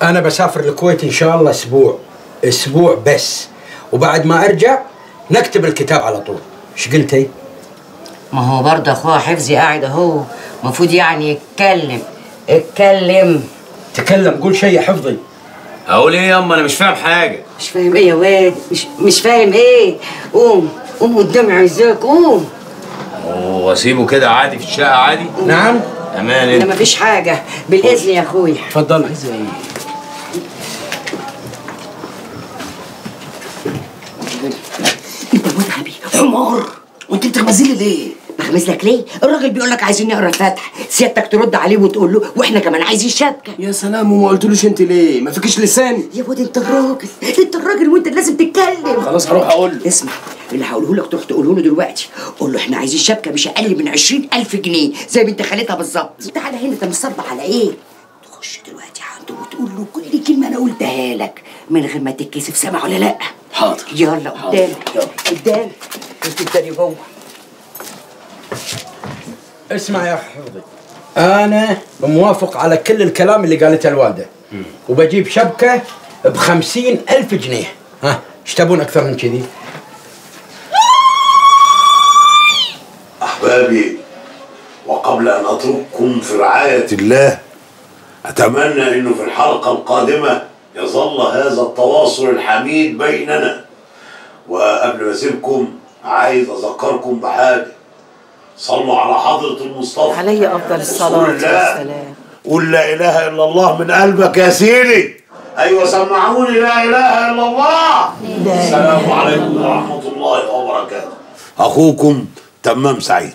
انا بسافر الكويت ان شاء الله اسبوع اسبوع بس وبعد ما ارجع نكتب الكتاب على طول ايش قلتي ما هو برضه اخوها حفظي قاعد اهو المفروض يعني يتكلم اتكلم تكلم قول شيء يا حفظي اقول ايه ياما انا مش فاهم حاجه مش فاهم ايه يا واد مش مش فاهم ايه قوم قوم قدامي عايزاك قوم واسيبه كده عادي في الشقه عادي نعم امان انا انت مفيش حاجه بالاذن يا اخويا تفضل انت متعبي حمار وانت بتغمزي لي ليه؟ بغمز لك ليه؟ الراجل بيقول لك عايزين نقرا الفاتحه، سيادتك ترد عليه وتقول له واحنا كمان عايزين شبكه. يا سلام وما قلتلوش انت ليه ما فيكش لسان يا واد انت الراجل، انت الراجل وانت لازم تتكلم. خلاص هروح اقول له اسمع اللي هقوله لك تروح تقوله له دلوقتي، قول له احنا عايزين شبكه مش اقل من 20000 جنيه زي بنت خالتها بالظبط. تعالى هنا انت مصبح على ايه؟ تخش دلوقتي عنده وتقول له كل كلمه انا قلتها لك من غير ما تتكسف سامع ولا لا؟ حاضر يلا قدام قدام انت تاني جوه اسمع يا حفظي انا موافق على كل الكلام اللي قالته الوالده وبجيب شبكه بخمسين ألف جنيه ها ايش تبون اكثر من كذي أحبابي وقبل أن أترككم في رعاية الله أتمنى أنه في الحلقة القادمة يظل هذا التواصل الحميد بيننا وقبل ما أسيبكم عايز أذكركم بحاجة صلوا على حضرة المصطفى علي افضل الصلاه رسول الله. والسلام قول لا إله إلا الله من قلبك يا سيدي أيوة سمعوني لا إله إلا الله السلام عليكم ورحمة الله وبركاته أخوكم تمام سعيد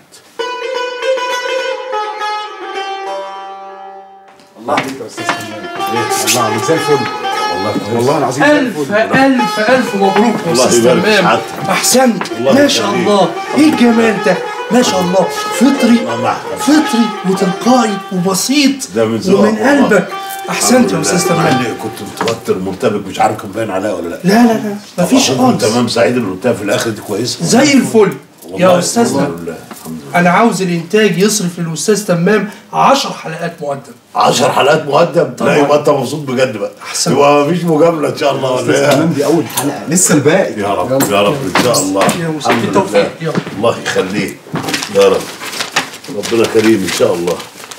الله عليك يا استاذ حماد الله عليك زي الفل والله والله العظيم زي ألف الفل ألف ألف مبروك يا الله أستاذ يبارك في تمام سعادتك. أحسنت الله ما شاء يخليك. الله إيه الجمال ده ما شاء الله فطري الله معك. فطري وتلقائي وبسيط ده من ذوقك ومن والله. قلبك أحسنت يا الحمد أستاذ لله. مع تمام إني كنت متوتر مرتبك مش عارف كان باين عليا ولا لا لا لا لا مفيش أخوكم خالص تمام سعيد اللي قلتها في الاخر دي كويسه زي الفل والله يا أستاذنا الحمد لله الحمد لله أنا عاوز الإنتاج يصرف للأستاذ تمام 10 حلقات مقدم 10 حلقات مقدم طبعاً. لا يبقى انت مبسوط بجد بقى أحسن. يبقى مفيش مجامله ان شاء الله ولا استاذ ايه حماد دي اول حلقه لسه الباقي يا رب يا رب ان شاء الله يا مساء الحمد التوفيق. لله يلا. الله يخليك يا رب ربنا كريم ان شاء الله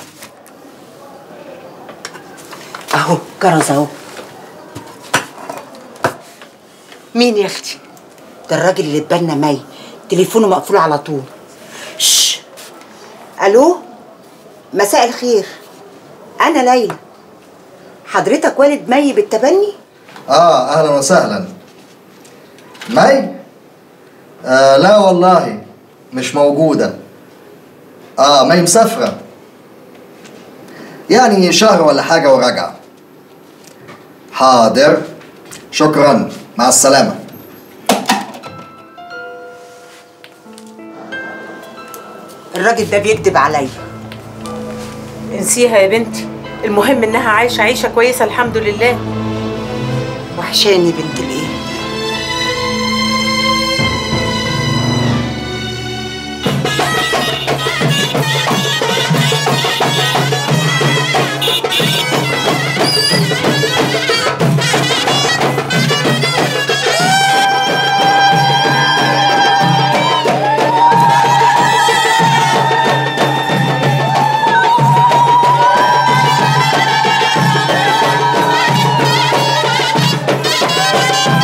اهو جرس اهو مين يا اختي ده الراجل اللي اتبنى مي تليفونه مقفول على طول شش الو مساء الخير انا ليلى حضرتك والد مي بالتبني اه اهلا وسهلا مي آه لا والله مش موجودة اه مي مسافرة يعني شهر ولا حاجة وراجعة حاضر شكرا مع السلامة الراجل ده بيكذب عليا انسيها يا بنتي المهم انها عايشه عيشه كويسه الحمد لله وحشاني بنت الايه Thank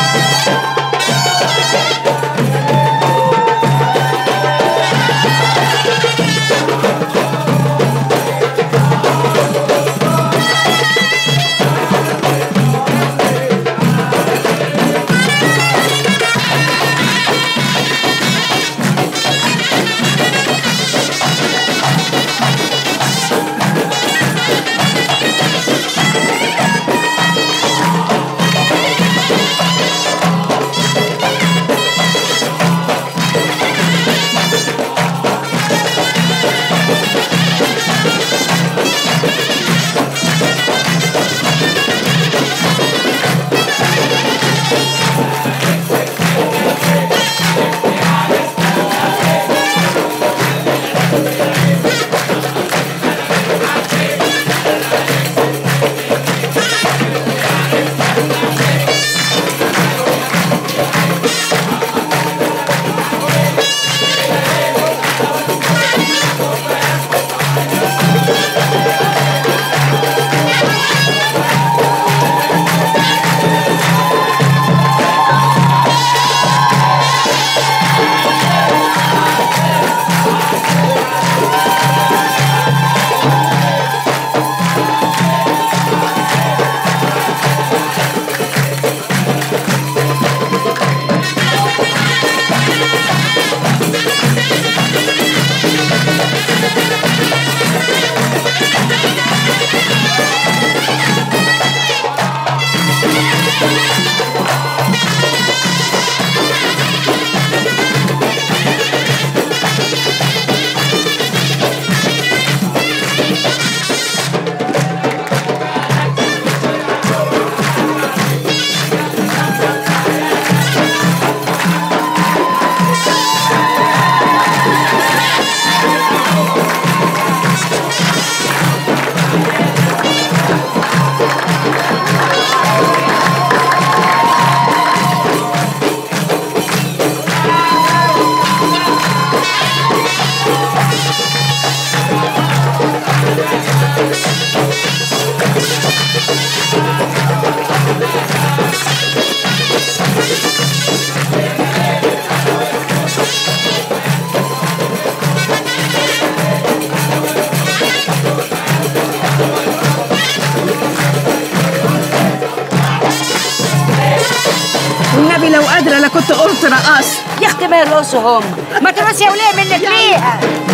والنبي لو قادرة أنا كنت قلت رقصت يا اختي ما يرقصوا هم ما ترقصي يا وليه منك ليها